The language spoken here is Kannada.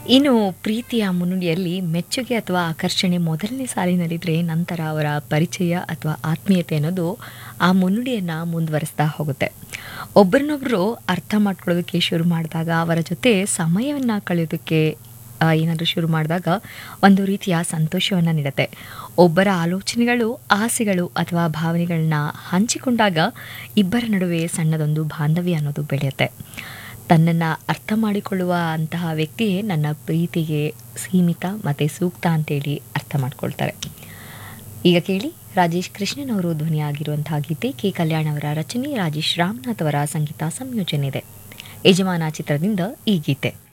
ಇನ್ನು ಪ್ರೀತಿಯ ಮುನ್ನುಡಿಯಲ್ಲಿ ಮೆಚ್ಚುಗೆ ಅಥವಾ ಆಕರ್ಷಣೆ ಮೊದಲನೇ ಸಾಲಿನಲ್ಲಿದ್ದರೆ ನಂತರ ಅವರ ಪರಿಚಯ ಅಥವಾ ಆತ್ಮೀಯತೆ ಅನ್ನೋದು ಆ ಮುನ್ನುಡಿಯನ್ನು ಮುಂದುವರಿಸ್ತಾ ಹೋಗುತ್ತೆ ಒಬ್ಬರನ್ನೊಬ್ಬರು ಅರ್ಥ ಮಾಡ್ಕೊಳ್ಳೋದಕ್ಕೆ ಶುರು ಮಾಡಿದಾಗ ಅವರ ಜೊತೆ ಸಮಯವನ್ನು ಕಳೆಯೋದಕ್ಕೆ ಏನಾದರೂ ಶುರು ಮಾಡಿದಾಗ ಒಂದು ರೀತಿಯ ಸಂತೋಷವನ್ನು ನೀಡುತ್ತೆ ಒಬ್ಬರ ಆಲೋಚನೆಗಳು ಆಸೆಗಳು ಅಥವಾ ಭಾವನೆಗಳನ್ನ ಹಂಚಿಕೊಂಡಾಗ ಇಬ್ಬರ ನಡುವೆ ಸಣ್ಣದೊಂದು ಬಾಂಧವ್ಯ ಅನ್ನೋದು ಬೆಳೆಯುತ್ತೆ ತನ್ನನ್ನು ಅರ್ಥ ಮಾಡಿಕೊಳ್ಳುವ ಅಂತಹ ವ್ಯಕ್ತಿಯೇ ನನ್ನ ಪ್ರೀತಿಗೆ ಸೀಮಿತ ಮತ್ತು ಸೂಕ್ತ ಅಂತೇಳಿ ಅರ್ಥ ಮಾಡ್ಕೊಳ್ತಾರೆ ಈಗ ಕೇಳಿ ರಾಜೇಶ್ ಕೃಷ್ಣನ್ ಅವರು ಧ್ವನಿಯಾಗಿರುವಂತಹ ಗೀತೆ ಕೆ ಕಲ್ಯಾಣ್ ಅವರ ರಚನೆ ರಾಜೇಶ್ ರಾಮನಾಥ್ ಅವರ ಸಂಗೀತ ಸಂಯೋಜನೆ ಇದೆ ಯಜಮಾನ ಚಿತ್ರದಿಂದ ಈ ಗೀತೆ